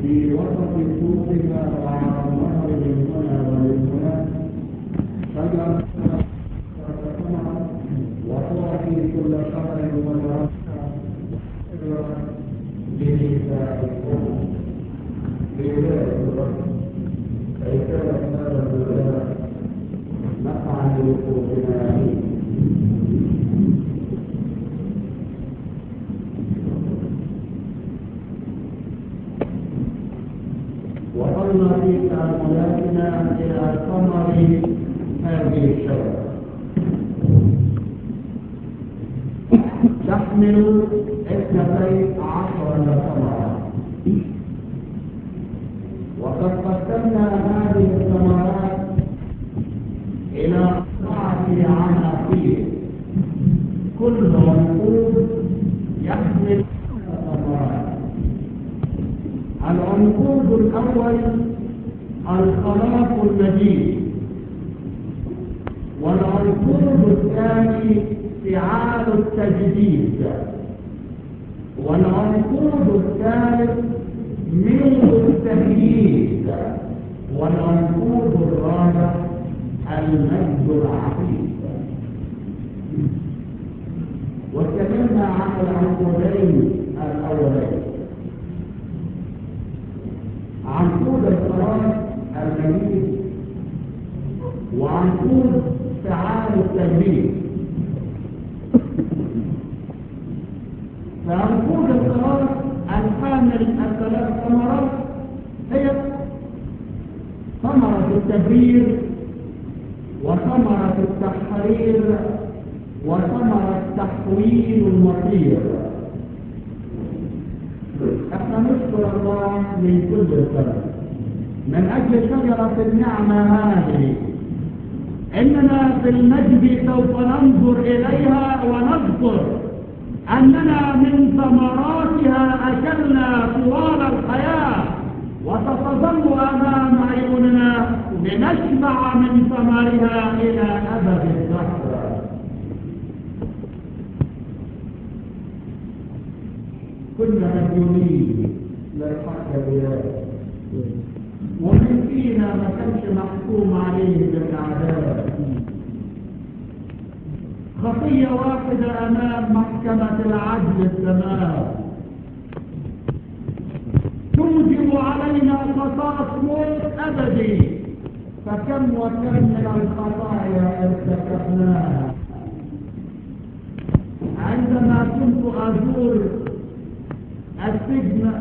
في وسط سوقنا وعلى النهر من هنا ومن هناك شجرة وتعطي كل شهر ونرى لنسائكم لذلك كيف هذا البلاد نفعل بقوتنا وصلنا في تأملاتنا إلى ثمر هذه الشجرة تحمل اثنتي عشر ثمرة وقد قسمنا هذه الثمرات إلى أربعة عناصر كل عنقود يحمل ثمرات العنقود الأول الخلاق المجيد والعنقود الثاني فعال التجديد والعنقود الثالث ميل التهييد والعنقود الرابع المجد العقيد وتكلمنا عن العنقودين الاولين عنقود الخلاص المجيد وعنقود فعال التجديد فعنقود الخلاص الحامل الثلاث ثمرات هي ثمرة التبرير وثمرة التحرير وثمرة تحويل المصير احنا نشكر الله من كل السبب من اجل شجرة النعمة هذه اننا في المجد سوف ننظر اليها ونذكر اننا من ثمراتها اكلنا طوال الحياة وستظل امام عيوننا لنشبع من ثمرها الى ابد الدهر كنا مديونين للحق بالله ومن فينا ما كانش محكوم عليه بالعذاب خطية واحدة أمام محكمة العدل التمام توجب علينا قصاص موت أبدي فكم وكم من الخطايا ارتكبناها عندما كنت أزور السجن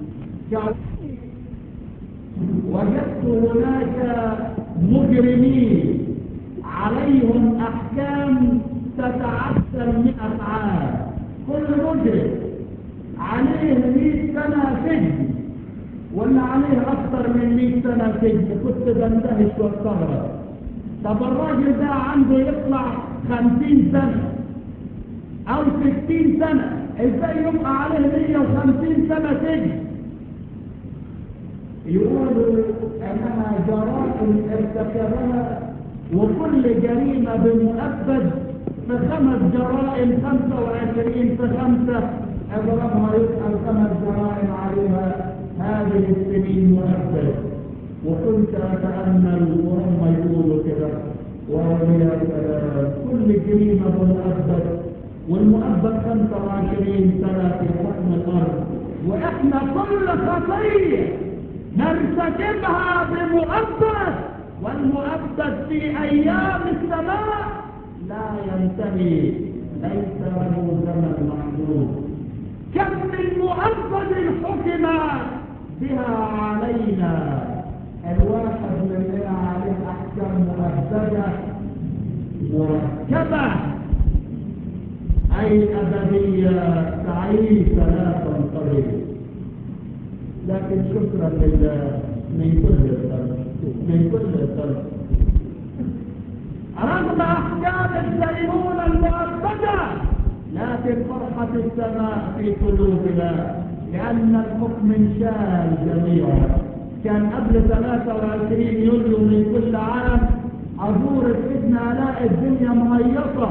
وجدت هناك مجرمين عليهم أحكام تتعدى المئة عام كل مجرم عليه مئة سنة سجن ولا عليه أكثر من مئة سنة سجن كنت بندهش واستغرب طب الراجل ده عنده يطلع خمسين سنة أو ستين سنة ازاي يبقى عليه مية وخمسين سنة سجن يقولوا انها جرائم ارتكبها وكل جريمة بمؤبد في خمس جرائم خمسة وعشرين في خمسة اضربها يسأل خمس جرائم عليها هذه السنين مؤبد وكنت اتأمل وهم يقولوا كده ويا سلام كل جريمة بمؤبد والمؤبد 25 سنة في حكم الأرض وإحنا كل خطية نرتكبها بمؤبد والمؤبد في أيام السماء لا ينتهي ليس له زمن محدود كم من مؤبد حكم بها علينا الواحد مننا عليه أحكام مؤبدة مركبة أي أبدية تعيش لا تنقضي لكن شكرا لله من كل القلب من كل القلب رغم أحكام الدينونة المؤبدة لكن فرحة السماء في قلوبنا لأن الحكم انشال جميعا كان قبل 23 يوليو من كل عام أزور السجن ألاقي الدنيا مهيصة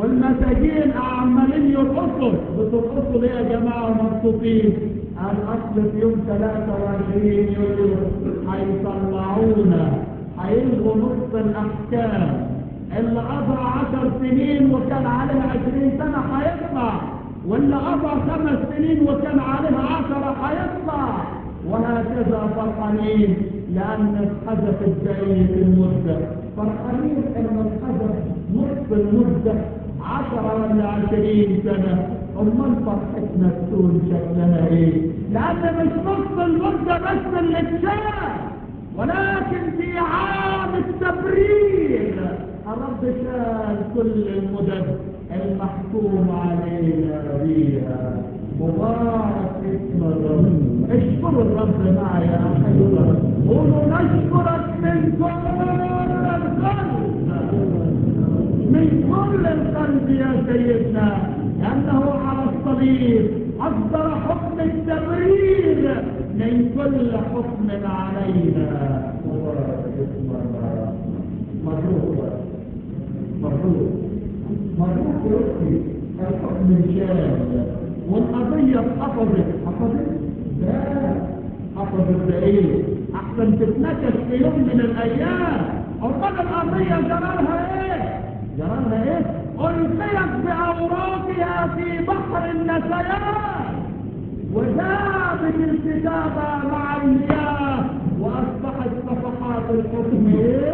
والمساجين عمالين يرقصوا بترقصوا ليه يا جماعة ومبسوطين قال أصل اصل في يوم 23 يوليو هيطلعونا هيلغوا نص الاحكام اللي قضى 10 سنين وكان عليه 20 سنه هيطلع واللي قضى خمس سنين وكان عليه 10 هيطلع وهكذا فرحانين لأن اتحذفت بقية المدة فرحانين إن اتحذف نصف المدة عشرة ولا عشرين سنة أمال فرحتنا تكون شكلها إيه؟ لأن مش نصف المدة بس اللي اتشاف ولكن في عام التبرير الرب شال كل المدد المحكوم علينا بيها مبارك اسم الرب اشكر الرب معي يا احبه قولوا نشكرك من كل القلب من كل القلب يا سيدنا لانه على الصليب اصدر حكم التبرير من كل حكم علينا مبارك اسم الله مبروك مبروك مبروك يا اختي الحكم شامل والقضية اتحفظت حفظت لا حفظت ده ايه احسن تتنكش في يوم من الايام امال القضية جرالها ايه جرالها ايه القيت باوراقها في بحر النسيان وذابت الكتابة مع المياه واصبحت صفحات الحكم ايه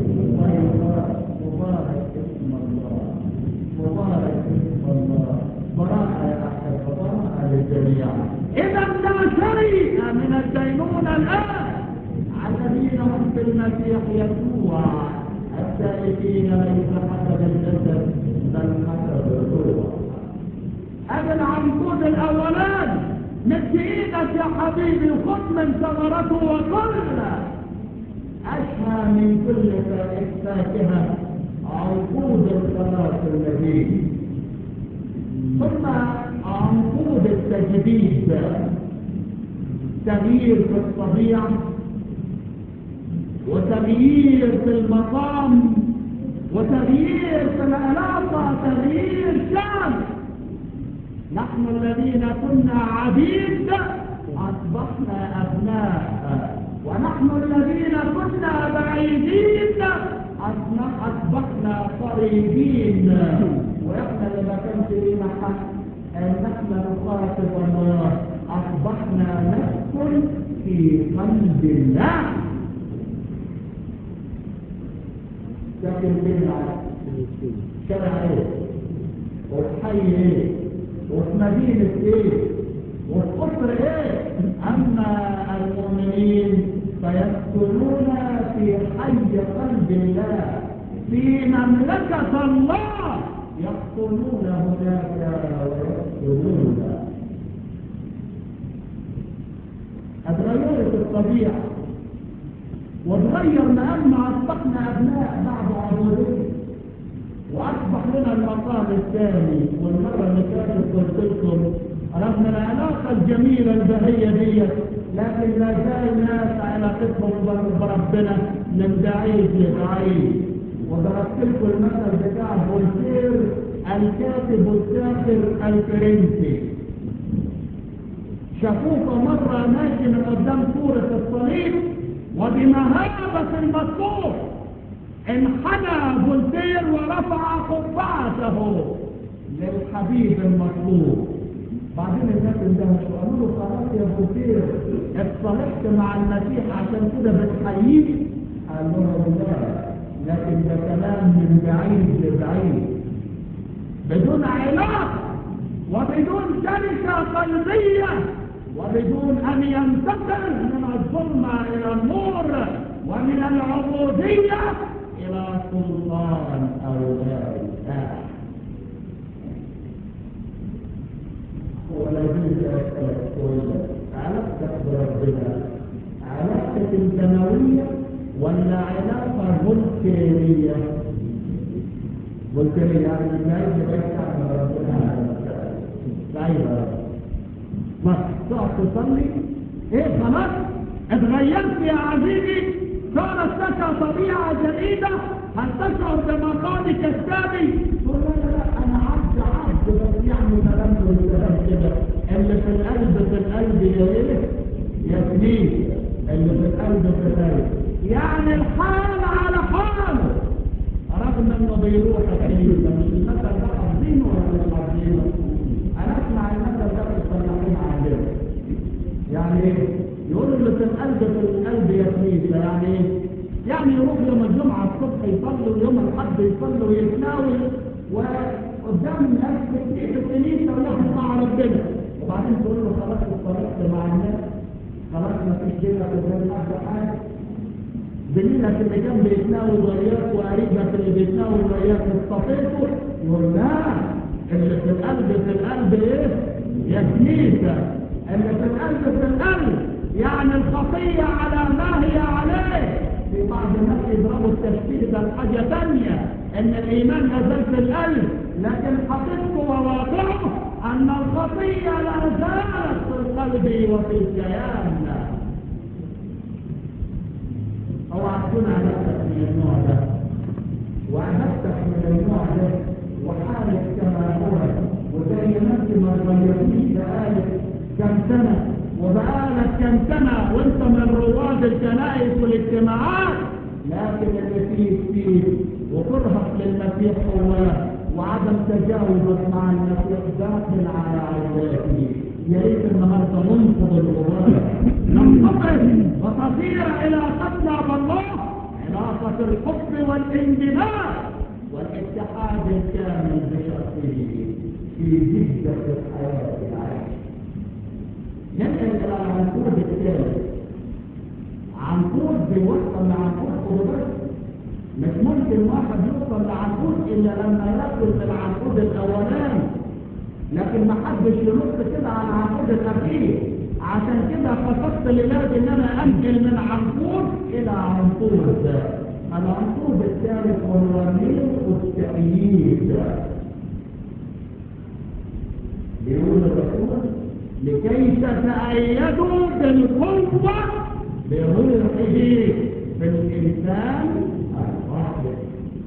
مبارك اسم الله مبارك اسم الله براءة يا أحد براءة للجميع إذا لا شيء من الدينونة الآن على الذين هم في المسيح يسوع السائلين ليس حسب الجسد بل حسب الروح هذا العنقود الأولان مد إيدك يا حبيبي وخذ من ثمرته وكل أشهى من كل فاكهة عنقود الخلاص المدين ثم عنقود التجديد تغيير في الطبيعة وتغيير في المقام وتغيير في العلاقة تغيير شامل نحن الذين كنا عبيد أصبحنا أبناء ونحن الذين كنا بعيدين أصبحنا قريبين وإحنا لما كانش لنا حق أن نحن نخاطب الله أصبحنا نسكن في قلب الله لكن بينا شارع ايه وفي حي ايه وفي مدينة ايه وفي قصر ايه اما المؤمنين فيسكنون في حي قلب الله في مملكة الله يقتلون هناك ويقتلون اتغيرت الطبيعة وتغير لأن أصبحنا أبناء بعد عبودية وأصبح لنا المقام الثاني والمرة اللي فاتت قلت لكم رغم العلاقة الجميلة البهية دي لكن لا زال ناس علاقتهم بربنا من بعيد لبعيد وضربت لكم المثل بتاع فولتير الكاتب الساخر الفرنسي شافوه مرة ماشي من قدام صورة الصليب وبمهابة المطلوب انحنى فولتير ورفع قبعته للحبيب المطلوب بعدين الناس اندهشوا قالوا له خلاص يا فولتير اتصالحت مع المسيح عشان كده بتحييه قال لهم لا لكن ده كلام من بعيد لبعيد بدون علاقة وبدون شركة قلبية وبدون أن ينتقل من الظلمة إلى النور ومن العبودية إلى سلطان أولاد الله ولذلك أسألك سؤالا علاقتك بربنا علاقة الدموية ولا علاقة فولكيرية فولكيرية يعني بعيد بعيد عن ربنا بعيد ما تقعد تصلي ايه خلاص اتغيرت يا عزيزي صارت لك طبيعة جديدة هل تشعر بمقامك الثاني تقول لا لا لا انا عبد عبد بس يعني كلام والكلام كده اللي في القلب في القلب يا ايه اللي في القلب في القلب يعني الحال على حاله رغم انه بيروح الكنيسه مش المثل ده حافظينه ولا مش حافظينه؟ انا اسمع المثل ده في الفلاحين عندنا يعني ايه؟ يقولوا اللي في القلب في القلب يا كنيسه يعني ايه؟ يعني يروح يوم الجمعه الصبح يصلي ويوم الاحد يصلي ويتناول وقدام الناس كتير في الكنيسه وياخد مع ربنا وبعدين تقول له خلاص اتصرفت مع الناس خلاص ما فيش بينك وبين حد حاجه زميلك اللي كان بيتناول وياك وقريبك اللي بيتناول وياك اصطفيته يقول لا اللي في القلب في القلب ايه؟ يا كنيسه اللي في القلب في القلب يعني الخطيه على ما هي عليه في بعض الناس يضربوا التشبيه ده لحاجه ثانيه ان الايمان ما زال في القلب لكن حقيقته وواقعه ان الخطيه لا زالت في القلب وفي الكيان اوعى تكون علاقتك من النوع ده وعلاقتك من النوع ده وحالك كما هو وزي ما انت ما غيرتيش بقالك كم سنه وبقالك كم سنه وانت من رواد الكنائس والاجتماعات لكن اللي فيك فيك وكرهك للمسيح هو وعدم تجاوبك مع المسيح داخل على عيناته يا ريت النهارده ننقض الغبار ننتقل وتصير علاقتنا بالله علاقة الحب والاندماج والاتحاد الكامل بشخصه في جدة الحياة العيش ننقل إلى العنقود الثالث عنقود بيوصل لعنقود قدرات مش ممكن واحد يوصل لعنقود إلا لما ياكل من العنقود الأولاني لكن ما حدش ينط كده على العنقود الأخير عشان كده قصدت لله ان انا انقل من عنقود الى عنقود العنقود الثالث وهو ملء التأييد بيقول الرسول لكي تتأيدوا بالقوة بروحه في الإنسان الواحد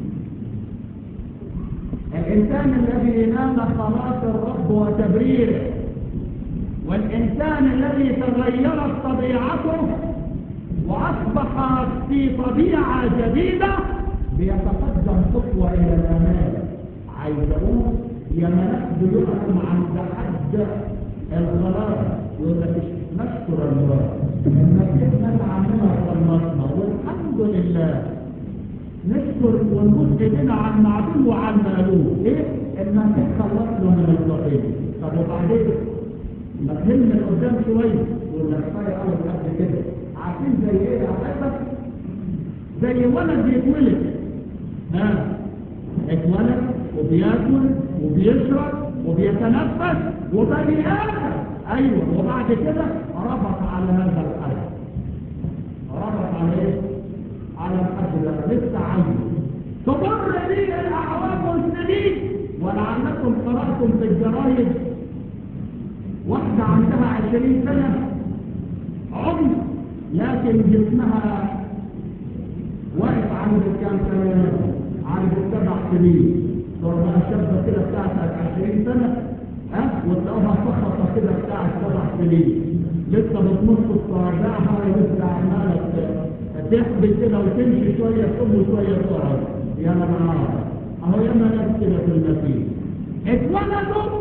الإنسان الذي ينال خلاص الرب وتبريره والإنسان الذي تغيرت طبيعته وأصبح في طبيعة جديدة بيتقدم خطوة إلى الأمام عايز أقول يا ناس بيقفوا عند حد الخلاص يقول لك نشكر الله المسيح ناس عمنا خلصنا والحمد لله نشكر ونقول ايدينا عن معدوم وعن مألوف ايه؟ المسيح خلصنا من الخطيه طب وبعدين ما تهم من قدام شويه يقول لك كفايه اول قد كده عارفين زي ايه يا حضرتك؟ زي ولد بيتولد ها اتولد وبياكل وبيشرب وبيتنفس وبني ادم ايوه وبعد كده ربط على هذا الحد ربط على ايه؟ على الحد ده لسه عايز تمر بيه الاعوام والسنين ولعلكم قراتم في الجرايد واحدة عندها عشرين سنة عمر لكن جسمها واقف عند كام سنة عند سبع سنين لو بقى شابة كده بتاعتك عشرين سنة ها وتلاقوها سقطة كده بتاعت سبع سنين لسه بتنص صوابعها ولسه عمالة تحبي كده وتمشي شوية تقوم وشوية تقعد يا نهار اهو ياما ناس كده في المسيح اتولدوا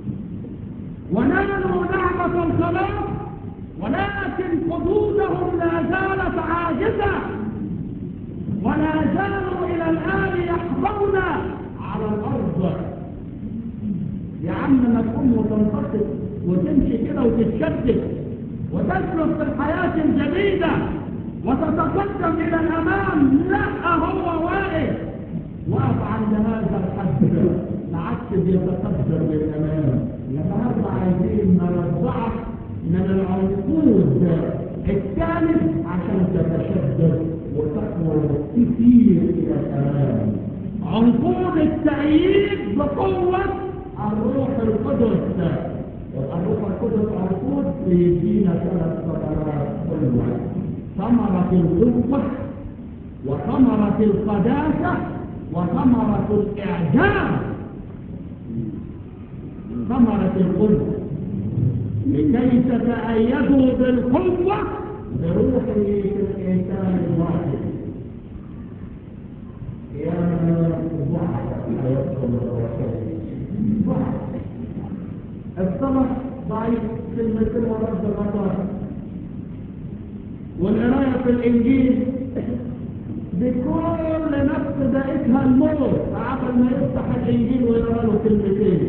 ونالوا نعمة الخلاص ولكن حدودهم لا زالت عاجزة ولا زالوا إلى الآن يحظون على الأرض يا عم ما تقوم وتنتصر وتمشي كده وتتشدد وتسلك في الحياة الجديدة وتتقدم إلى الأمام لا هو واقف واقف عند هذا الحد ما عادش بيتقدم للأمام النهارده عايزين نرضعك من العنقود الثالث عشان تتشدد وتقوى كثير الى الامام عنقود التأييد بقوة الروح القدس الروح القدس عنقود بيدينا ثلاث ثمرات قوة ثمرة القوة وثمرة القداسة وثمرة الإعجاب ثمرة القوة لكي تتأيدوا بالقوة بروحه في الإنسان الواحد يا ضعف حياتكم الروحية ضعف الصبر ضعيف كلمة ورد الغطاء والقراية في الإنجيل بكل نفس دائتها الموت قبل ما يفتح الإنجيل ويقرأ له كلمتين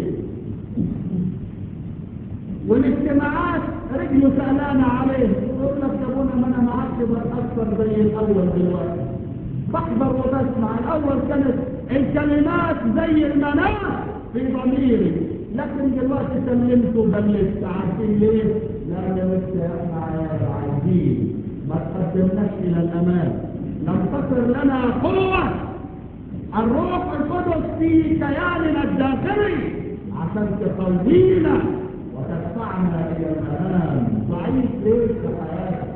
والاجتماعات رجله سألانة عليه يقول لك يا ابونا ما انا ما عادش بتأثر زي الأول دلوقتي بحضر وبسمع الأول كانت الكلمات زي المناخ في ضميري لكن دلوقتي سلمت وبلشت عارفين ليه؟ لأن لسه احنا عايزين ما تقدمناش إلى الأمام لم تصر لنا قوة الروح القدس في كياننا الداخلي عشان تقوينا وتدفعنا إلى الأمام ضعيف ليه في حياتك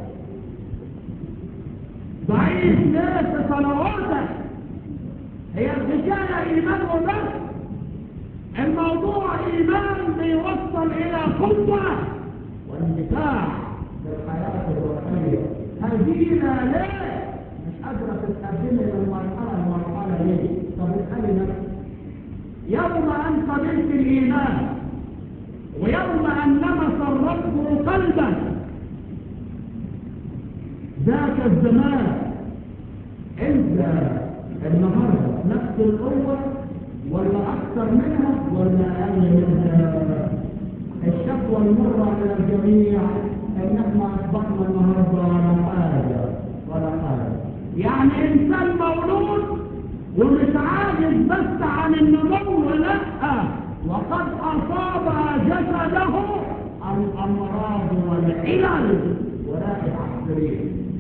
ضعيف ليه في صلواتك هي الحكاية إيمان وبس الموضوع إيمان بيوصل إلى قوة واندفاع للحياة الروحية هدينا ليه مش قادرة تتقدمي للمرحلة المرحلة ليه طب اسألي نفسك يوم أن قبلت الإيمان ويوم أن لمس الرب قلبك ذاك الزمان انت النهارده نفس القوة ولا أكثر منها ولا أقل منها الشكوى المرة إلى الجميع إن احنا أصبحنا النهارده ولا حاجة ولا حاجة يعني إنسان مولود ومش عاجز بس عن النمو لا وقد أصاب جسده الأمراض والعلل وراء عسكريه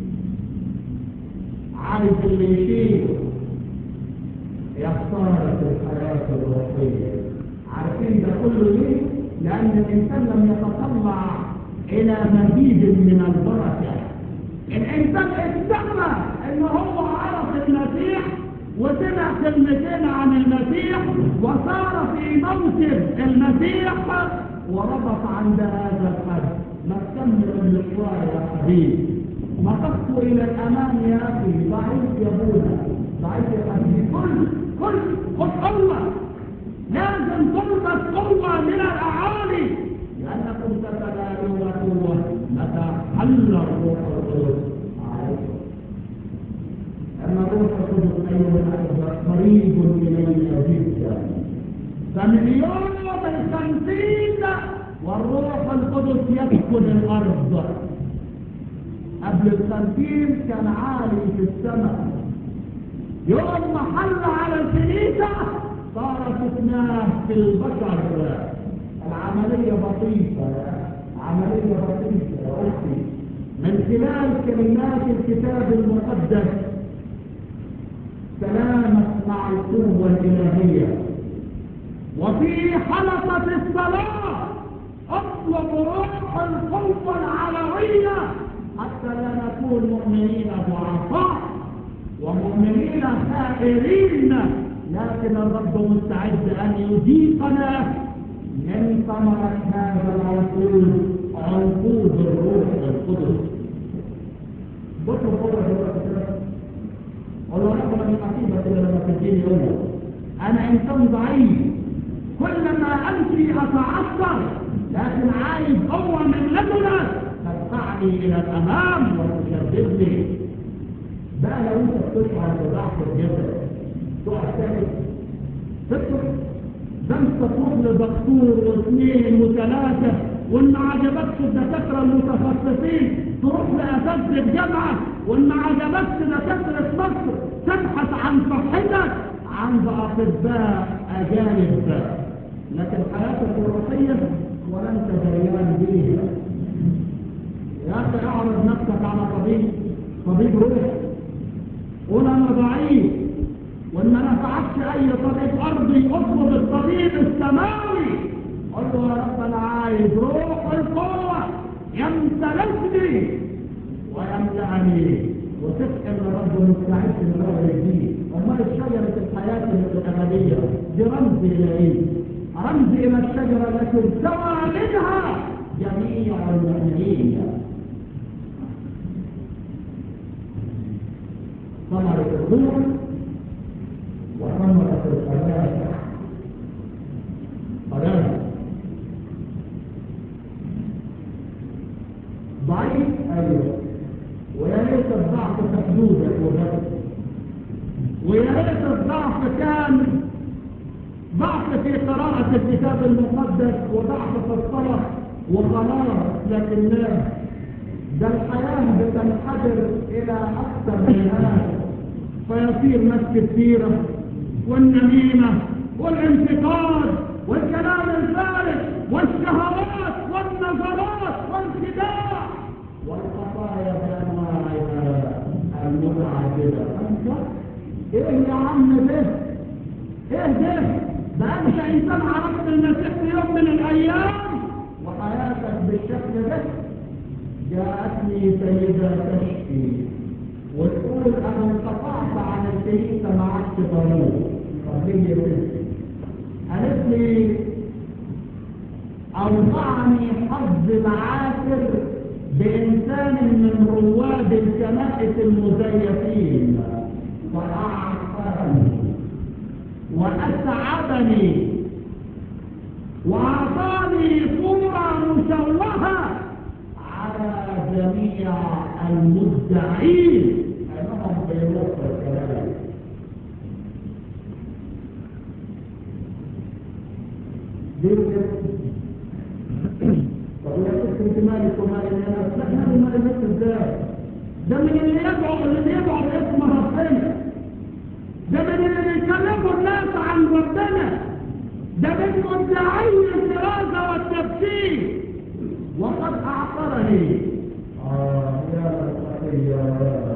عايز اللي يشيله يا خسارة الحياة الروحية عارفين ده كله ليه؟ لأن الإنسان لم يتطلع إلى مزيد من البركة الإنسان استغنى إن هو عرف المسيح وسمع كلمتين عن المسيح وصار في موسم المسيح وربط عند هذا الحد ما تكمل المشوار يا حبيبي ما تخطو إلى الأمام يا أخي ضعيف يا بونا ضعيف يا حبيبي كل كل خد قوة لازم تلبس قوة من الأعالي لأنكم تتنالون قوة متى حل الروح القدس عليكم أن الروح القدس أيها الأحبة قريب إلينا جدا فمن يوم الخمسين والروح القدس يسكن الأرض قبل الخمسين كان عالي في السماء يوم ما حل على الكنيسة صار سكناه في البشر العملية بسيطة عملية بسيطة يا أختي من خلال كلمات الكتاب المقدس سلامك مع القوة الإلهية وفي حلقة الصلاة اطلب روح القوة العلوية حتى لا نكون مؤمنين ضعفاء ومؤمنين خائرين لكن الرب مستعد أن يذيقنا من ثمرة هذا العنقود عنقود الروح القدس بطلب قوة دلوقتي كده قول له رب انا مش هسيبك الا لما تديني قوة انا انسان ضعيف كلما امشي اتعثر لكن عايز قوة من لدنك تدفعني الى الامام وتشددني بقى لو انت بتشعر بضعف الجسد تقف تاني تدخل ده انت تروح لدكتور واثنين وثلاثة وان ما عجبكش الدكاترة المتخصصين تروح لأساتذة الجامعة وان ما عجبكش دكاترة مصر تبحث عن صحتك عند أطباء أجانب لكن حياتك الروحية ولا انت دريان بيها يا أخي أعرض نفسك على طبيب طبيب روح قول أنا ضعيف وإن ما نفعتش أي طبيب أرضي أطلب الطبيب السماوي قل له يا رب أنا عايز روح القوة يمتلكني ويملأني وتفهم ان رب مستعد ان هو يهديه امال شجره الحياه الابديه دي رمز الى ايه؟ رمز الى الشجره التي ارتوى منها جميع المؤمنين الخضوع وثمرة القداسة قداسة ضعيف أيوه ويا ريت الضعف في حدودك وبس ويا ريت الضعف كان ضعف في قراءة الكتاب المقدس وضعف في الصلاة وخلاص لكن لا ده الحياة بتنحدر إلى أكثر من هذا فيصير نفس السيرة والنميمة والانتقاد والكلام الفارغ والشهوات والنظرات والخداع والخطايا بأنواعها المتعددة أنت إيه يا عم ده؟ إيه ده؟ ده أنت إنسان عرفت المسيح في يوم من الأيام وحياتك بالشكل ده جاءتني سيدة تشكي وتقول أنا انقطعت عن الكنيسة ما عدت بموت طب ليه يا بنتي؟ قالت لي أوقعني حظ العاثر بإنسان من رواد الكنائس المزيفين فأعصرني وأسعدني وأعطاني صورة مشوهة على جميع المدعين أنهم بيروحوا الكلام جدا طب يا ست انت مالك ومال الناس لا مال مال الناس ازاي ده من اللي يدعو اللي بيدعو باسم ربنا ده من اللي بيكلموا الناس عن ربنا ده من مدعي الدراسه والتفسير وقد اعطرني آه يا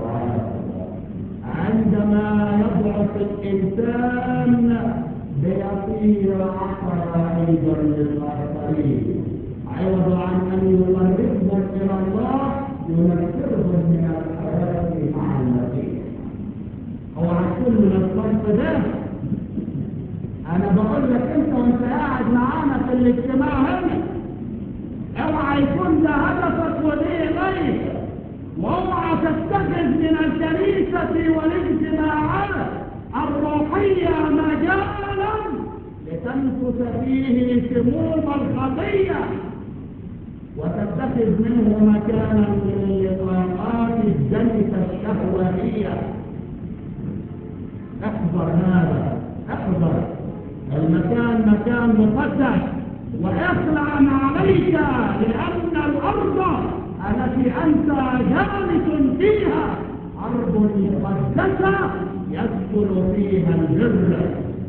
عندما يضعف الإنسان ليصير عقر أيضا للآخرين عوض عن أن يقربهم إلى الله ينفرهم من الحياة مع المسيح هو عشان من الصنف ده أنا بقول لك أنت وأنت قاعد معانا في الاجتماع هنا اوعى يكون ده هدفك وليه غير واوعى تتخذ من الكنيسة والاجتماعات الروحية مجالا لتنفس فيه سموم الخطية وتتخذ منه مكانا للقاءات الجنة الشهوانية احذر هذا احذر المكان مكان مقدس واخلع عليك لأن الأرض التي أنت جالس فيها أرض مقدسة يدخل فيها البر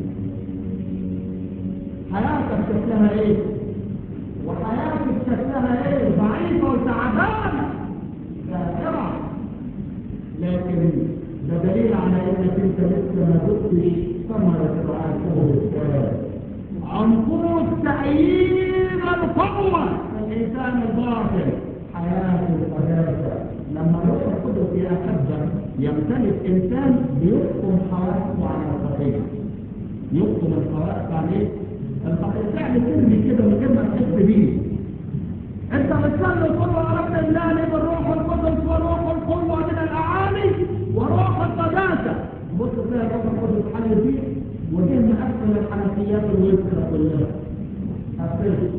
حياتك شكلها ايه وحياتك شكلها ايه ضعيفة وتعبانة سائرة لكن ده دليل على انك انت لسه ما دقتش ثمرة العنقود الثاني عنقود تأييد القوة الإنسان الباطل حياة القداسة لما الروح القدس يا أحبة يمتلك إنسان بيحكم حواسه على الخطية يحكم الحواس عليه الخطية فعل سلبي كده من غير ما تحس بيه انت بتصلي وتقول يا رب املاني بالروح القدس وروح القوة من الأعالي وروح القداسة بص تلاقي الروح القدس حل فيه وجه مقفل الحنفيات الوسخة كلها قفلها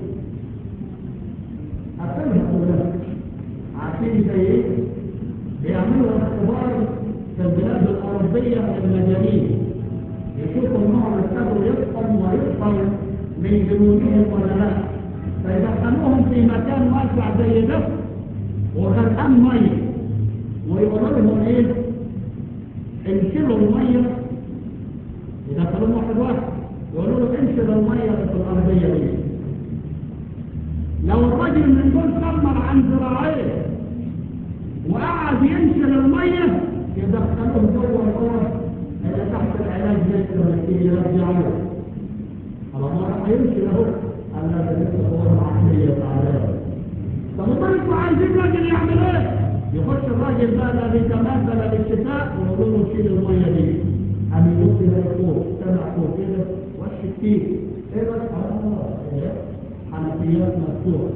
قفلها كلها عارفين زي ايه؟ بيعملوا اختبار في البلاد الأوروبية للمجانين يشوفوا النوع ابتدوا يفهم ويفهم من جنونهم ولا لا فيدخلوهم في مكان واسع زي ده وغرقان ميه ويقولوا لهم ايه؟ انشلوا الميه يدخلوهم واحد واحد يقولوا له انشل الميه في الارضيه دي لو الرجل من دول كمر عن ذراعيه وقعد ينشل الميه يدخلوه جوه الارض اللي تحت العلاج لسه مسكين يرجعوه على ما راح ينشل اهو قال لا ده لسه هو العقليه تعالى طب امال انتوا عايزين راجل يعمل ايه؟ يخش الراجل بقى لا بيتمثل بالشتاء ويقولوا له شيل الميه دي قام يبص يلاقي فوق سمع فوق كده وش كتير ايه بس اه ايه حنفيات مفتوحه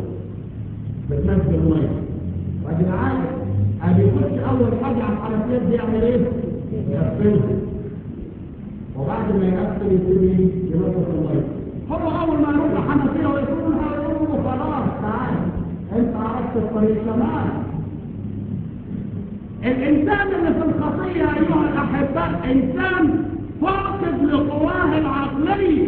بتنزل ميه راجل عاقل قام يخش اول حاجه على الحنفيات دي يعمل ايه؟ يقفلها وبعد ما يقفل يبتدي ينظف الميه هو اول ما يروح الحنفيه ويكونها يقول له خلاص تعال انت عرفت الطريق تمام الانسان اللي في الخطيه ايها الاحباء انسان فاقد لقواه العقليه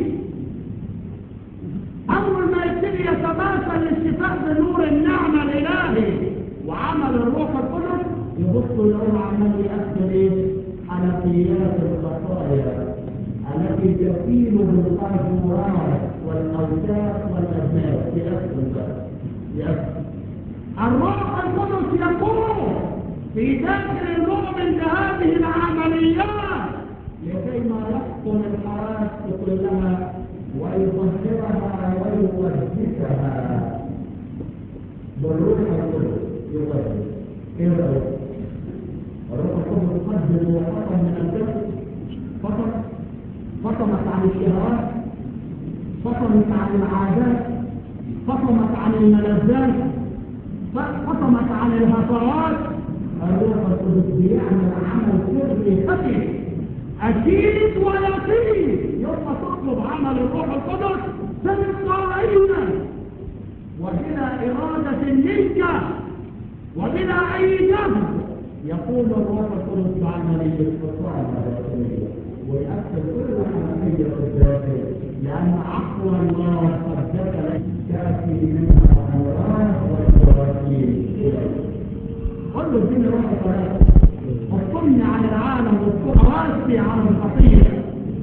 اول ما يبتدي يتماثل للشفاء بنور النعمه الالهي وعمل الروح القدس يبص يقول عمال يقفل ايه حنفيات الخطايا التي تسيل بالقاذورات والاوساخ والابناء يقفل بقى يقفل الروح القدس يقوم في داخل المؤمن بهذه العمليات لكي ما يحكم الحواس كلها ويطهرها ويقدسها بالروح القدس يقدس ايه رايك الروح القدس يقدس وحكم من الجسد فقط فطمت عن الشهوات فطمت عن العادات فطمت عن الملذات فطمت عن الهفوات الروح القدس بيعمل عمل سري خفي اكيد ويقين يوم تطلب عمل الروح القدس تلقائيا وبلا اراده منك وبلا اي جهد يقول الروح القدس بعمليه الفصال الرسوليه ويأثر كل حنفية في الداخل لأن عقل الله قد ذكر تأتي منها الأمراض والجراثيم قل له اديني روح الصلاة وصلني عن العالم وصل راسي عن الخطية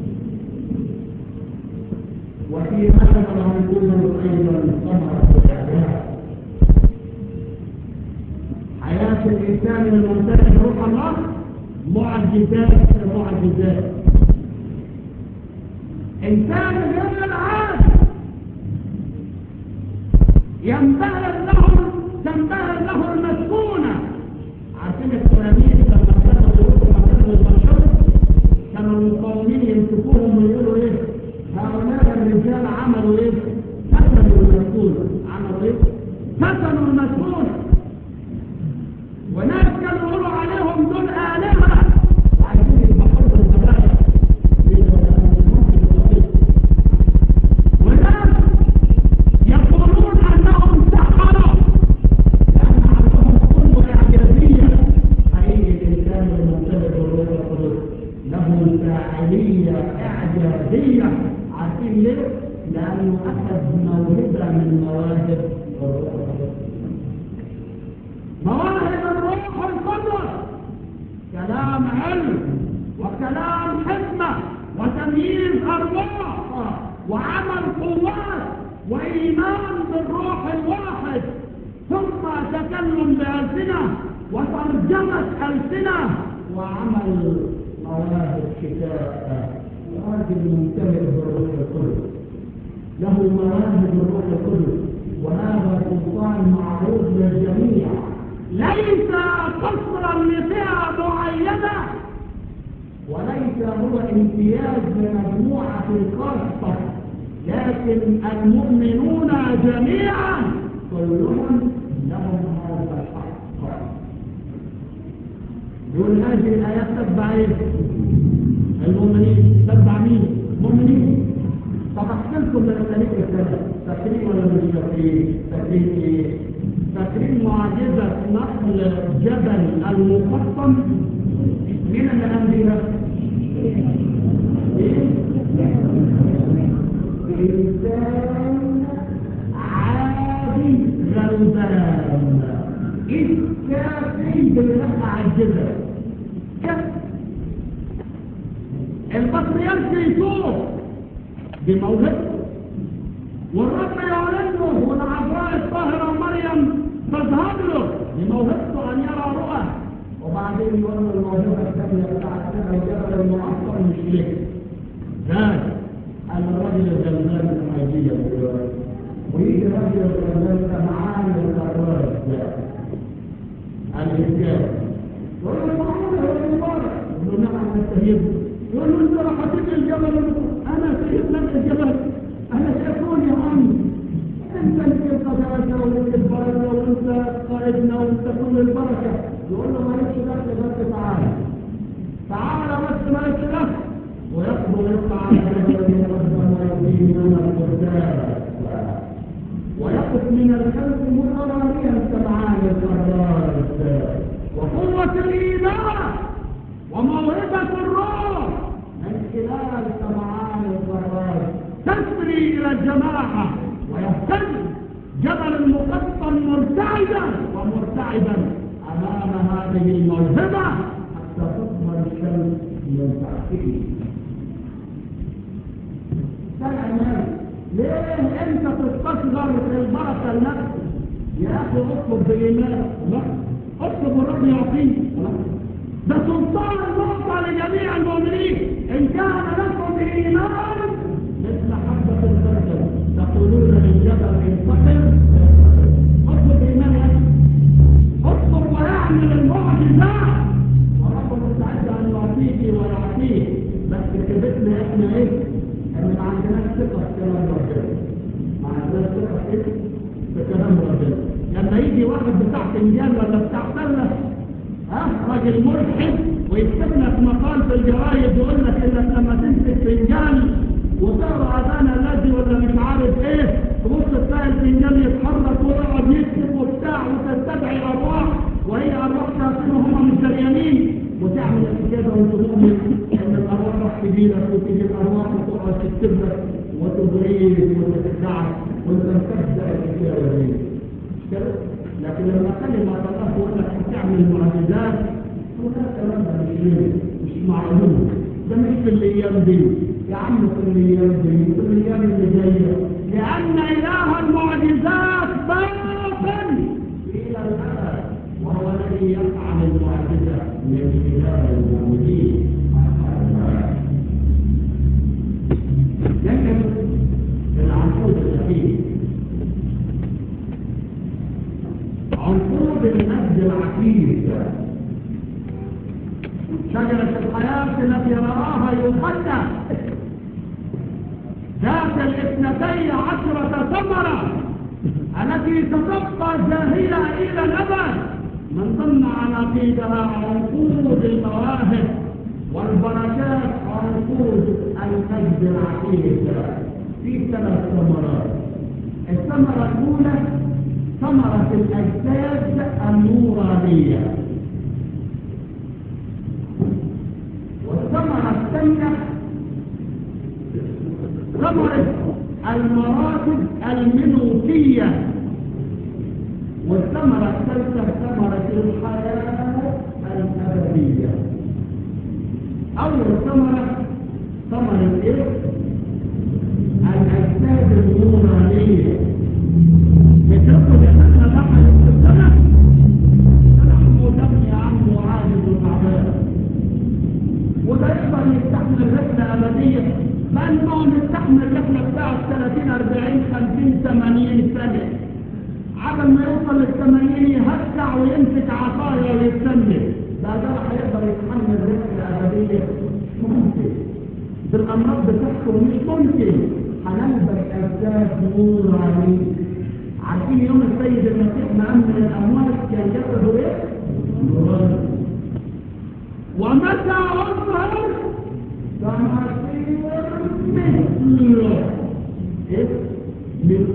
وفي هذا العنصر أيضا ثمرة الإعداد حياة الإنسان الممتلك بروح الله معجزات معجزات إنسان غير عادي ينبهر له تنبهر له المسكونة عارفين التلاميذ لما كانوا يروحوا مكان المنشور كانوا المقاومين يمسكوهم ويقولوا ايه هؤلاء الرجال عملوا ايه فتنوا المسكونة عملوا ايه فتنوا المسكونة وناس كانوا يقولوا عليهم دول آلهة وعايزين يذبحوا الزبائن وناس يقولون انهم سحروا لان عندهم قوه اعجازيه حقيقي الانسان الممتلئ بالروح القدس له فاعليه اعجازيه عارفين ليه؟ لانه اخذ موهبه من مواهب الروح القدس مواهب الروح القدس كلام علم وكلام حكمة وتمييز أرواح وعمل قوات وإيمان بالروح الواحد ثم تكلم بألسنة وترجمة ألسنة وعمل مواهب شفاء راجل ممتلئ بالروح القدس له مواهب الروح القدس وهذا سلطان معروف للجميع ليس قصرا لفئة معينة وليس هو امتياز لمجموعة خاصة لكن المؤمنون جميعا كلهم لهم هذا الحق يقول هذه الآيات تتبع ايه؟ المؤمنين تتبع مين؟ المؤمنين طب احكي لكم من التاريخ الثلاث فاكرين ولا مش فاكرين؟ فاكرين ايه؟ فاكرين معجزة نقل جبل المقطم مين اللي قام بيها؟ ايه؟ إنسان عادي غلبان الكافي بيرفع الجبل كيف؟ البطريرك يشوف بموهبته والرب يعلنه والعذراء الطاهرة مريم تظهر له بموهبته أن يرى رؤى وبعدين يقول له الموهبة الثانية بتاعت كده الجبل المعصر مش ليه ذلك الرجل الغلبان الحاجية ويجي الرجل الغلبان سمعان للأرواح الإنسان يقول له معقولة يا مبارك يقول له نعم أنت يقول له أنت راح تجي الجبل أنا سيد لك الجبل أنا سيكون يا عم أنت اللي قداسة وأنت البركة وأنت قائدنا وأنت كل البركة يقول له مالكش دخل بس تعالى تعالى بس ما يتلف ويقبل يطلع على جبل المقدم ويقيم لنا القداس ويقف من الخلف متراميا سمعان القرار وقوة الإيمان وموهبة الروح من خلال سمعان القرار تسري إلى الجماعة ويهتم جبل المقطم مرتعدا ومرتعدا أمام هذه الموهبة حتى تظهر الشمس من تحته سلام ليه انت تستصغر في البركه لنفسك يا اخي اطلب بايمان لا اطلب والرب يعطيك ده سلطان نقطة لجميع المؤمنين ان كان لكم ايمان مثل حبة الخردل تقولون للجبل انتقل اطلب بايمان يا اخي اطلب ويعمل المعجزات ورب مستعد ان يعطيك ويعطيك بس كبتنا احنا ايه ان ما عندناش ثقه في كلام ربنا ما عندناش ثقه في في كلام ربنا لما يجي واحد بتاع فنجان ولا بتاع سله ها راجل ملحد ويكتب لك مقال في الجرايد يقول لك انك لما تمسك فنجان وتقرا اذان الذي ولا مش عارف ايه تبص تلاقي الفنجان يتحرك ويقعد يكتب وبتاع وتستدعي ارواح وهي ارواح شياطين وهم مش دريانين وتعمل كده وانت مؤمن ان الارواح تجيلك وتيجي الارواح وتقعد تكتب لك وتبريك وتخدعك وانت مصدق الحكايه دي لكن لما كلمة الله تقول لك هتعمل معجزات وده الكلام ده مش مش معلوم ده مش في الايام دي يا عم في الايام دي في الايام اللي جايه لان اله المعجزات باطن الى الابد وهو الذي يفعل المعجزه من خلال المؤمنين لكن العنقود الاخير عنقود المجد العتيد شجرة الحياة التي رآها يوحنا ذات الاثنتي عشرة ثمرة التي ستبقى زاهية إلى الأبد من ضمن عناقيدها عنقود المواهب والبركات عنقود المجد العتيد في ثلاث ثمرات الثمرة الأولى ثمرة الأجساد النورانية والثمرة الثانية ثمرة المراتب الملوكية والثمرة الثالثة ثمرة الحياة الأبدية أول ثمرة ثمرة إيه؟ الأجساد النورانية بتاخد احنا لحم السنة لحم ودم يا عم وعاجز وتعبان وده يقدر يستحمل رحلة أبدية ما انه نستحمل رحلة بتاعت 30 40 50 80 سنة عبل ما يوصل لل 80 يهكع ويمسك عصاية ويتسند ده ده هيقدر يتحمل رحلة أبدية مش ممكن بالأمراض بتحصل مش ممكن هنلبس أجساد نورانية عارفين يوم السيد المسيح ما من الأموات كان جسده إيه؟ نوراني ومتى أظهر سنصير مثله إيه؟ مثل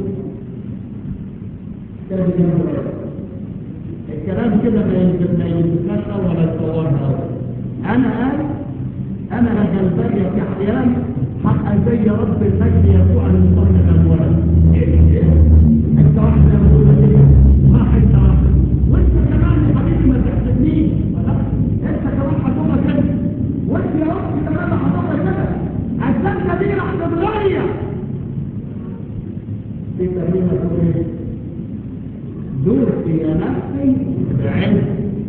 الكلام كده ما ينزل ما ينزلناش ولا يتصورها أنا قال أنا غلبان يا كحيان حق زي رب المجد يسوع المصنع الأموال إيه إيه انت واحدة يقول لك واحد واحد وانت كمان يا حبيبي ما تحسبنيش انت كمان هتبقى كده وانت يا اختي كمان هتبقى كده السنة دي راح تتغير في تقريبا تقول ايه دوسي يا نفسي بعلم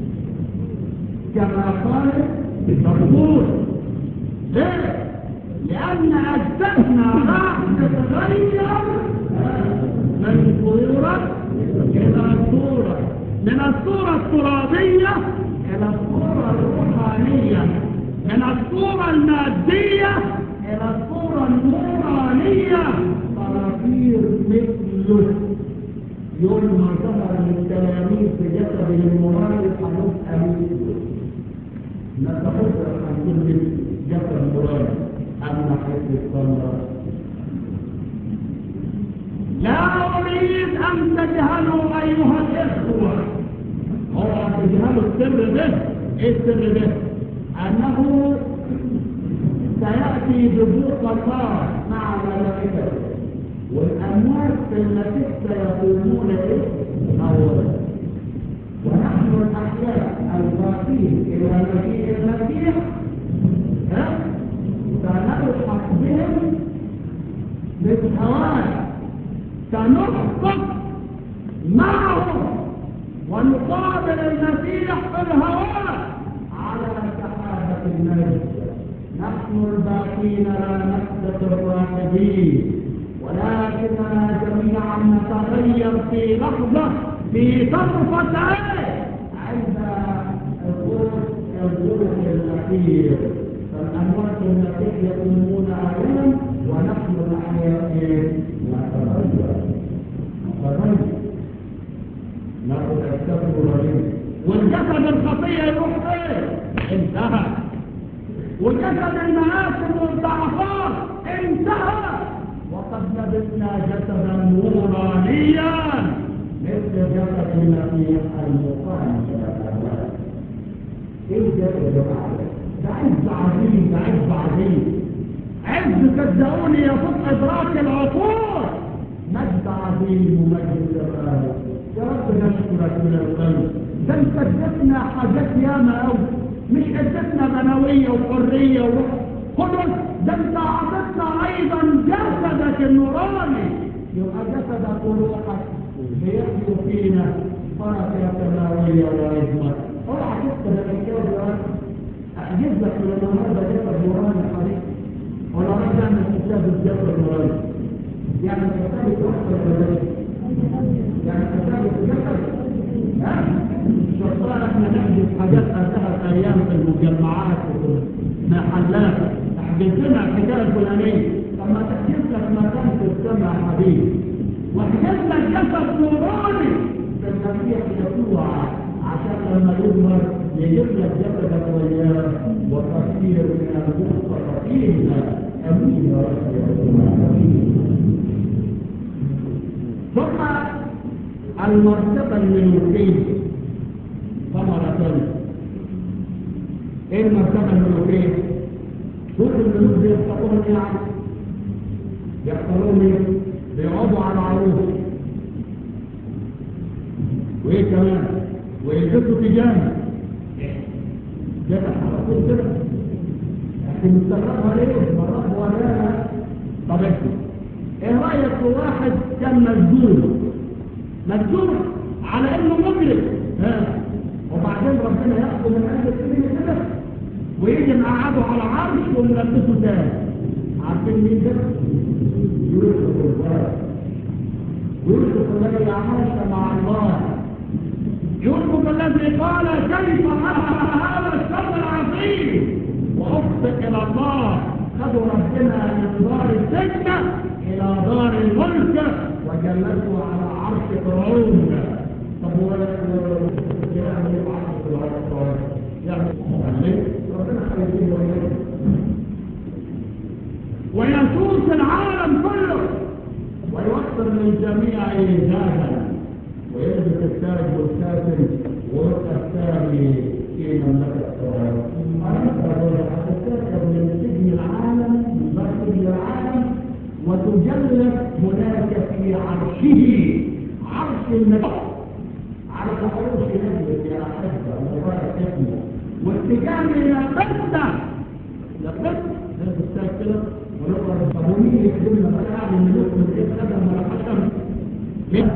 كما قال الدكتور ليه؟ لأن أجسادنا راح تتغير من صورة إلى صورة من الصورة الترابية إلى الصورة الروحانية من الصورة المادية إلى الصورة النورانية صراصير مثله يوم ما ظهر للتلاميذ في جسد المراد هنبقى مثله نتحدث عن كل جسد مراد أما حيث الصلاة لا أريد أن تجهلوا أيها الإخوة هو تجهلوا السر ده إيه السر ده؟ أنه سيأتي ببوق الله مع ملائكته والأموات في المسيح سيقومون إيه؟ أولا ونحن الأحياء الباقين إلى مجيء المسيح ها؟ سنلحق بهم بالهواء سنسقط معهم ونقابل المسيح في الهواء على سحابة المجد نحن الباقين لا نحدث الراكبين ولكننا جميعا نتغير في لحظة في طرفة عين عند الروح الروح الأخير فالأموات المسيح يقومون أولا ونحن الأحياء نتغير نتغير ناخذ الكفر رهيب والجسد الخطية يروح فين؟ انتهى وجسد المآسم والضعفات انتهى وقد لبسنا جسدا نورانيا مثل جسد المسيح المقام الى الاموات ايه ده يا جماعه ده عز عظيم ده عز عظيم عز صدقوني يفوق ادراك العقول مجد عظيم ومجد جمال يا رب نشكرك من القلب ده انت اديتنا حاجات ياما قوي مش اديتنا بنويه وحريه وروح قدس ده انت اعطيتنا ايضا جسدك النوراني يبقى جسدك وروحك بيحيوا فينا بركه سماويه وعظمه اوعى تكتب الحكايه دي احجز لك من النهارده جسد نوراني حبيبي ولا راح نعمل حساب الجسد النوراني يعني حساب الجسد النوراني يعني حساب الجسد ها شطار احنا نحجز حاجات قدها ايام في المجمعات وفي المحلات احجز لنا الحكايه الفلانيه لما تحجز لك مكان في السماء يا حبيبي واحجز لك جسد نوراني في المسيح يسوع عشان لما يظهر يجيب لك جسدك وياه وكثير من المستقيم امين يا رب يا رب ثم المرتبة الملوكية ثمرة ايه المرتبة الملوكية؟ شوف الملوك بيختارون يعني بيختارون ايه؟ بيقعدوا على عروس وايه كمان؟ ويلبسوا تجانة كده على طول كده لكن مستغربها ليه؟ مرات ولا طب اسمع ايه رأيك في واحد كان مسجون مسجون على انه مجرم ها وبعدين ربنا ياخده من قلب السجن كده ويجي مقعده على عرش وملبسه تاني عارفين مين ده؟ يوسف الفرد يوسف الذي عاش مع الله يوسف الذي قال كيف هذا الشر العظيم واخطئ الى الله خدوا ربنا من دار السجن الى دار الملك وجلسوا على عرش فرعون طب هو يعمل ايه بعرش فرعون يعمل ليه ربنا خليه وياه ويسوس العالم كله ويوصل للجميع جاهلا ويلبس التاج والكاتم ويبقى الثاني في مملكة فرعون هتتركب من سجن العالم من سجن العالم وتجلد هناك في عرشه عرش النبي على العروش نجلس يا أحبة مبارك اسمه واتجاه إلى قصة لقصة نلبس تاج كده ونقرأ طب ومين يخدمنا بقى يعني الملوك من غير خدم ولا حكم ليه؟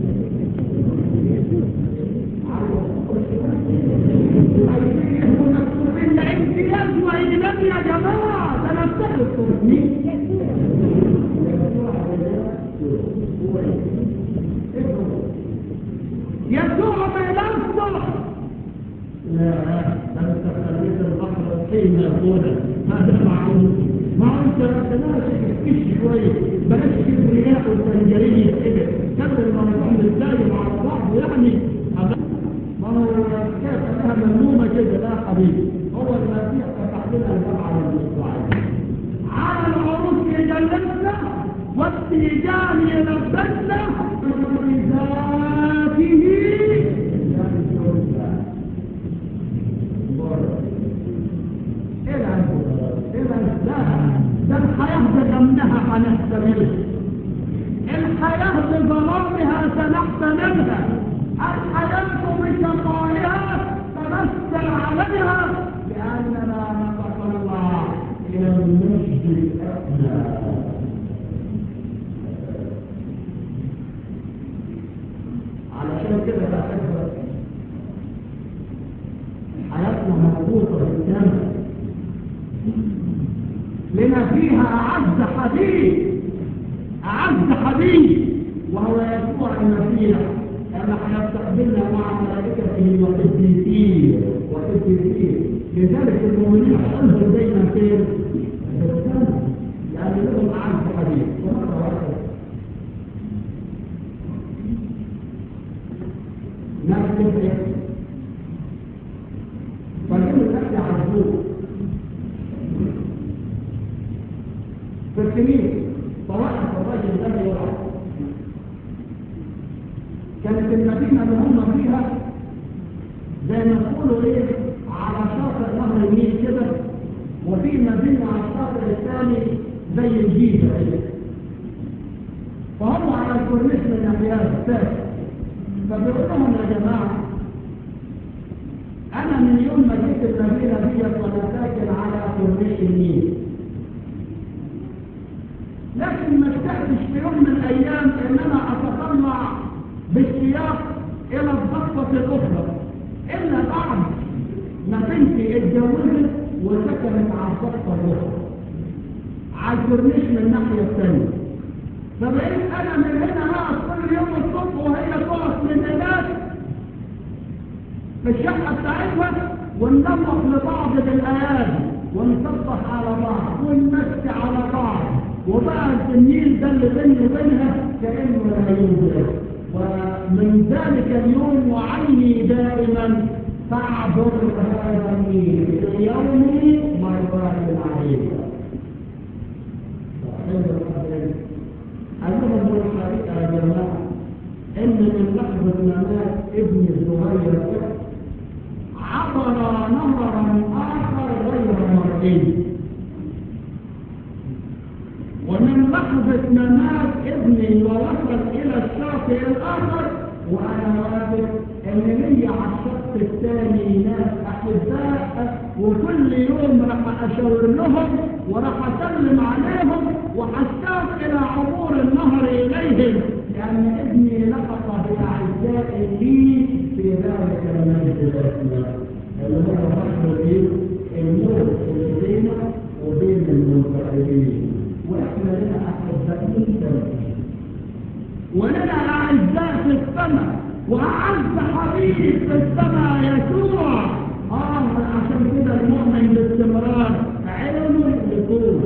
امتياز وإجلال يا جماعة ده أنا أفتكر مين؟ يسوع بنفسه لا أنت خليت البحر الحين هنا هذا معون معون تركناش كش شوية بلاش كبرياء والتنجرية كده كمل الموضوع ازاي مع بعض يعني ما هو كيف لها ملمومة كده لا حبيبي هو المسيح فتح لنا الباب على المستوعب على العروس يجلسنا والتيجان يلبسنا بذاته ايه العنف ايه العنف لا ده الحياة بجمنها هنحتملها الحياة بظلامها سنحتملها الحياة بشقائها تمثل عليها لأننا نتطلع إلى المجد الأدنى علشان كده بحب حياتنا مربوطة بالجنة لما فيها أعز حبيب أعز حبيب وهو يسوع المسيح لأن هيستقبلنا مع ملائكته وقديسين وقديسين لذلك المؤمنين قلبهم دايما فين؟ في الجنة لأن لهم أعز حبيب ومرة واحدة نفس الشيء فالكل نفسي عزوه في الكنيسة فوقف الراجل ده يقع كانت المدينة اللي هم فيها زي ما تقولوا ايه على شاطئ نهر النيل كده وفي مدينة على الشاطئ الثاني زي الجيزة كده فهم على الكورنيش من ناحيات الثاني فبيقول لهم يا جماعة أنا من يوم ما جيت المدينة ديت وأنا ساكن على كورنيش النيل لكن ما اشتقتش في يوم من الأيام إن أنا أتطلع بالسياق إلى الضفة الأخرى إلا بعد ما بنتي اتجوزت وسكنت على الضفة الأخرى على الكورنيش من الناحية الثانية فبقيت أنا من هنا أقعد كل يوم الصبح وهي تقف من هناك في الشقة بتاعتها ونروح لبعض بالأيادي ونصبح على بعض ونمسي على بعض وبقى النيل ده اللي بيني وبينها كأنه لا يوجد ومن ذلك اليوم وعيني دائما تعبر هذا النيل في يومي مرات عديدة أنهم الحقيقة يا جماعة إن من لحظة ممات ابن الزهير عبر نهرا آخر غير مرئي ومن لحظة ممات ابني ووصل إلى الشاطئ الآخر وأنا واقف إن لي على الشط الثاني ناس أحباء وكل يوم راح أشاور لهم وراح أسلم عليهم وحشتاق إلى عبور النهر إليهم لأن ابني لحق بأعزاء لي في ذلك المجد الأسمى اللي هو رحمة إيه؟ الموت اللي بينه وبين المنتقلين واحنا لنا احباء جدا ولنا اعزاء في السماء واعز حبيب في السماء يسوع اه عشان كده المؤمن باستمرار عينه لطول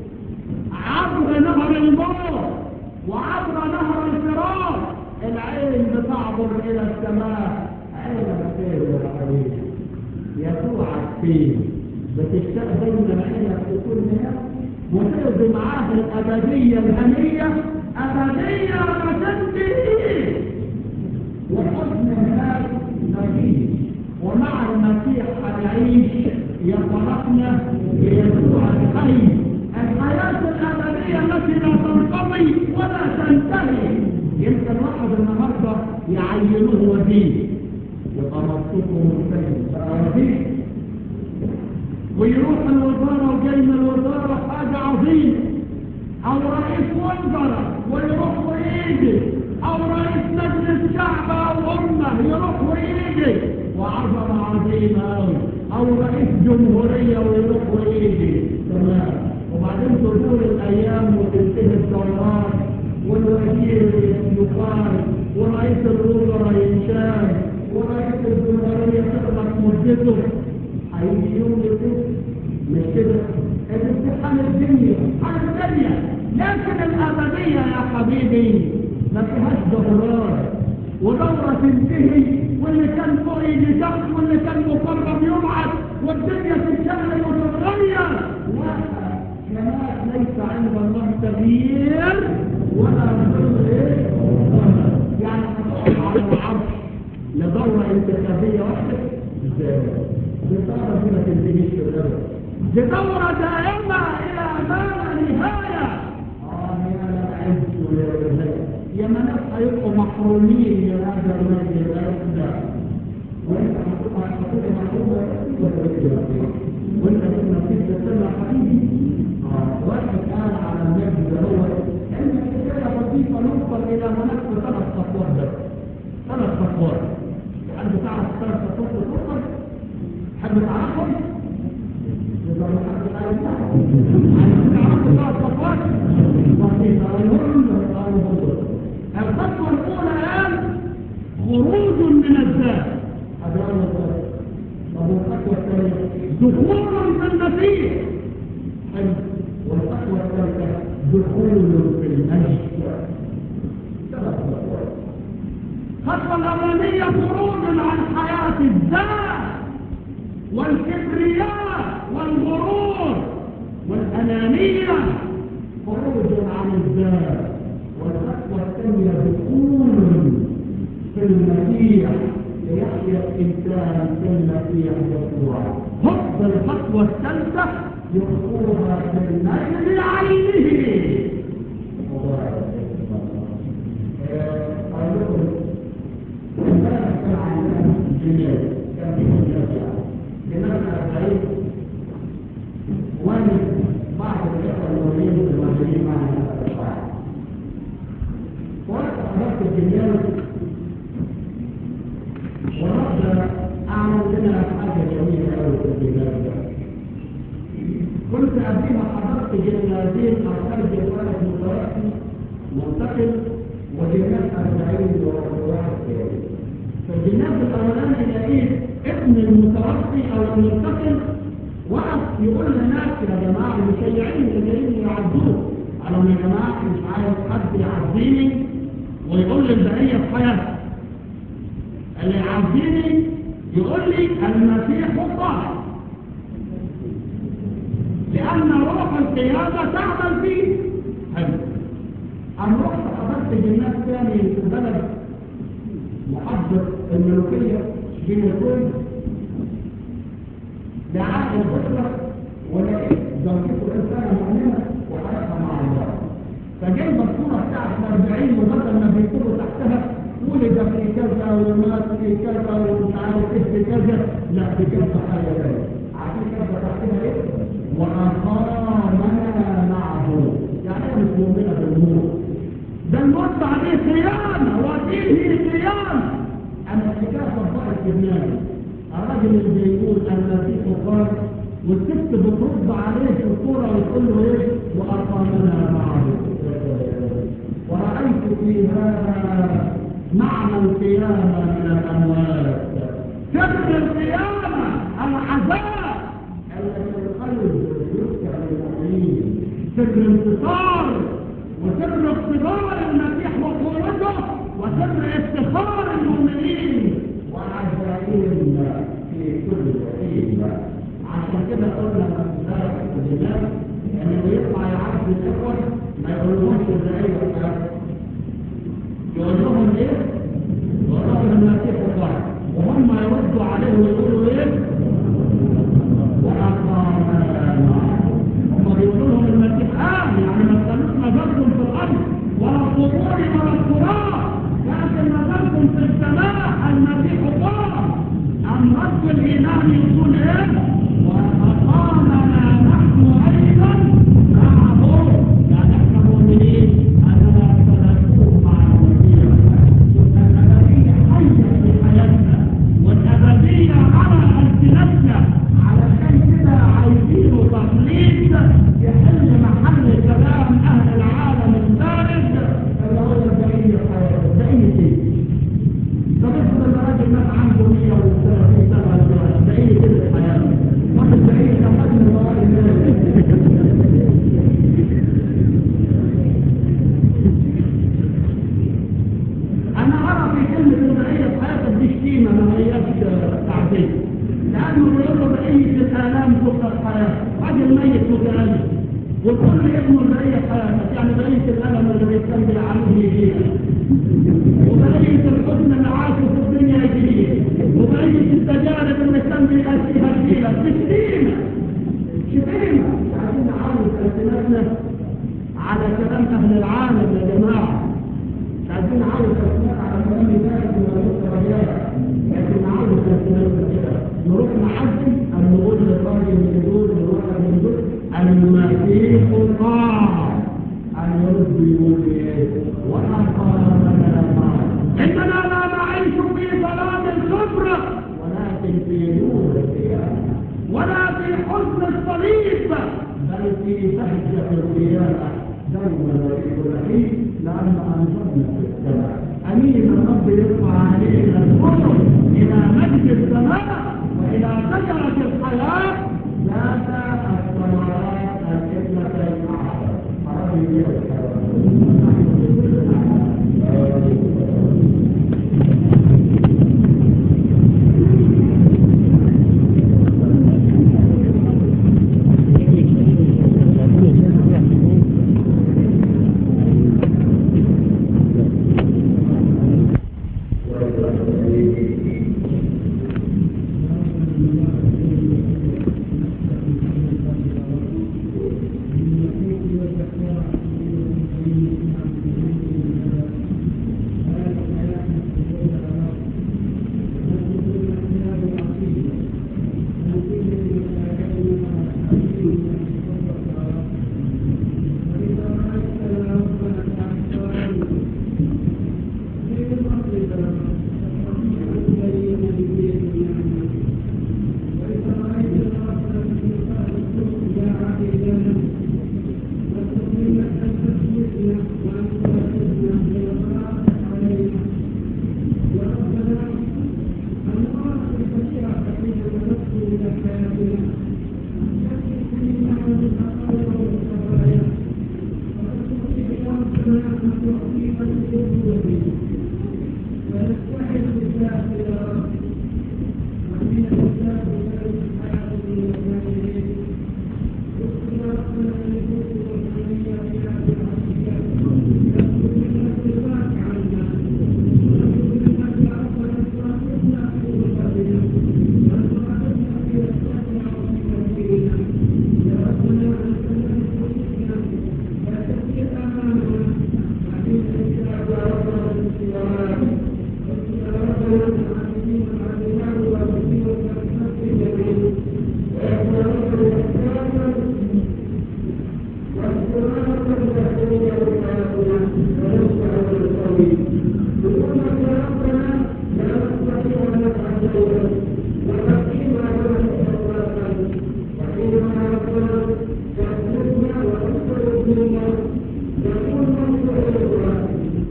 عبر نهر الموت وعبر نهر الفراق العين بتعبر الى السماء عينك فين يا حبيبي يسوع فين بتشتاق دايما عينك تكون هناك وتقضي معاه الأبدية الهنية أبدية ما تنتهي وحزن الناس نعيش ومع المسيح هنعيش يفرحنا بيسوع الحي الحياة الأبدية التي لا تنقضي ولا تنتهي يمكن واحد النهارده يعينوه وزير يبقى مبسوط ومرتاح بقى وزير ويروح الوزارة وجاي من الوزارة حاجة عظيمة أو رئيس وزراء ويروح ويجي أو رئيس مجلس شعب أو أمة يروح ويجي وعظمة عظيمة أوي أو رئيس جمهورية ويروح ويجي تمام وبعدين تدور الأيام وتنتهي الدورات والوزير يقال ورئيس الوزراء ينشال ورئيس الجمهورية تخلص مدته هيجي يوم يقول مش كده الامتحان الدنيا عن الدنيا لكن الأبدية يا حبيبي ما فيهاش دورات ودورة تنتهي واللي كان فوق يجي تحت واللي كان مقرب يبعد والدنيا تتشغل وتتغير لا كمال ليس عند الله تغيير ولا ظل ايه يعني هتقف على العرش لدورة انتخابية واحدة ازاي؟ بالطبع دي ما تنتهيش في الأبد دي دورة دائمة إلى ما لا نهاية آه يا العز ويا النهاية يا ناس هيبقوا محرومين من هذا المجد الأبد وانت هتبقى هتبقى محرومة وانت كنت نسيت تسمع حبيبي آه، واحد قال على المجد ده هو ان الحكايه بسيطه نوصل الى منافسه ثلاث خطوات بس ثلاث خطوات حد تعرف ثلاث خطوات الأخرى؟ حد تعرفهم؟ يبقى ما حد عايز يعرف تعرفوا ثلاث خطوات؟ بسيطة أقولهم أقولهم الخطوة الأولى قال خروج من الذات هذا أول خطوة طب والخطوة الثانية دخول في المسيح حلو والخطوة الثالثة دخول في المجد ثلاث خطوات الخطوة الأولانية خروج عن حياة الذات والكبرياء والغرور والأنانية خروج عن الذات والخطوة الثانية دخول في المسيح ليحيا الإنسان في المسيح يسوع حب الخطوة الثالثة يخطوها في المجد عينه أقول لكم امبارح كان عندنا جنيه كان في جنيه جنيه أربعين وأنا بعض الإخوة المؤمنين الموجودين معنا وقت حضرت الجنيه ورحنا أعمل لنا حاجة جميلة أوي في الجنيه كنت قبلها حضرت جنازين أرسل جوالة متوفي منتقل وجنات أربعين وواحد تاني فالجناز الأولاني لقيت ابن المتوفي أو المنتقل وقف يقول للناس يا جماعة المشيعين اللي جايين يعدوه قالوا يا جماعة مش عايز حد يعديني ويقول لي البقية في حياتي اللي يعديني يقول لي المسيح الله لأن روح القيادة تعمل فيه حلو أنا رحت حضرت جنات ثاني في بلد محافظة الملوكية جنتون لعائل بكرة ولقيت زوجته إنسانة مؤمنة وحياتها مع الله فجايبة الصورة بتاعت الأربعين وبدل ما بيكونوا تحتها ولد في كذا ومات في كذا ومش عارف ايه في كذا لا في كذا حاجة ثانية عارفين كذا تحتها ايه؟ وأقامنا معه يعني أنا مش مؤمنة بالموت ده الموت عليه خيانة ودينه خيانة أنا الحكاية طبقت في دماغي الراجل اللي بيقول المسيح قال والست بترد عليه في الصورة وتقول له ايه وأقامنا معه ورأيت في هذا معنى القيامة من الأموات سر القيامة العذاب الذي في القلب يذكر للمؤمنين سر انتصار وسر اقتدار المسيح وقوته وسر افتخار المؤمنين وعزائم في كل حين عشان كده قلنا امبارح في الجنات ان اللي يطلع يعدي الاخوه ما يقولهمش الرعيه بتاعته يقول لهم ايه؟ يقول لهم المسيح الله وهم يردوا عليه ويقولوا ايه؟ وأقامنا هم بيقولوا لهم المسيح قام يعني ما تخلوش نظركم في الأرض ولا القبور ولا التراب لكن نظركم في السماء المسيح قام أم رب الإيمان يقول إيه؟ وأقامنا نحن أيضا معه يعني إحنا مؤمنين أننا سنكون مع المسيح الأبدية حية في حياتنا والأبدية على ألسنتنا علشان كده عايزينه تقليد يحل محل كلام أهل العالم البارد اللي هو البقية حياته بقية إيه؟ طب افرض الراجل مات عنده 130 سنة دلوقتي بقية كده حياته واحد بقية خدنا موارد كانوا بيقولوا بقية الآلام تبقى الحياة راجل ميت متألم وكل ابنه بقية حياتك يعني بقية الألم اللي بيتكلم بيعمله يجيها وبقية الحزن اللي عاشه في الدنيا يجيها وبقية التجارب اللي كان بيأتيها تجيلك تشتينا شتينا عايزين نعود ألسنتنا على كلام أهل العالم يا جماعة عايزين نعود ألسنتنا على كلام الناس والمستويات لكن نعود ألسنتنا كده نروح نحدد أن نقول للراجل من دول للواحد من دول المسيح قال أن يرد يقول إيه وأقامنا معه إننا لا نعيش في ظلام الكفر ولكن في نور القيامة ولا في حزن الصليب بل في بهجة القيامة دوما ويقول لأن أنظرنا في السماء أمين الرب يرفع علينا الكفر إلى مجد السماء وإلى شجرة الحياة ذات الثمرات الكتلة العشر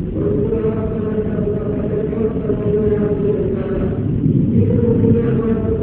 Thank you.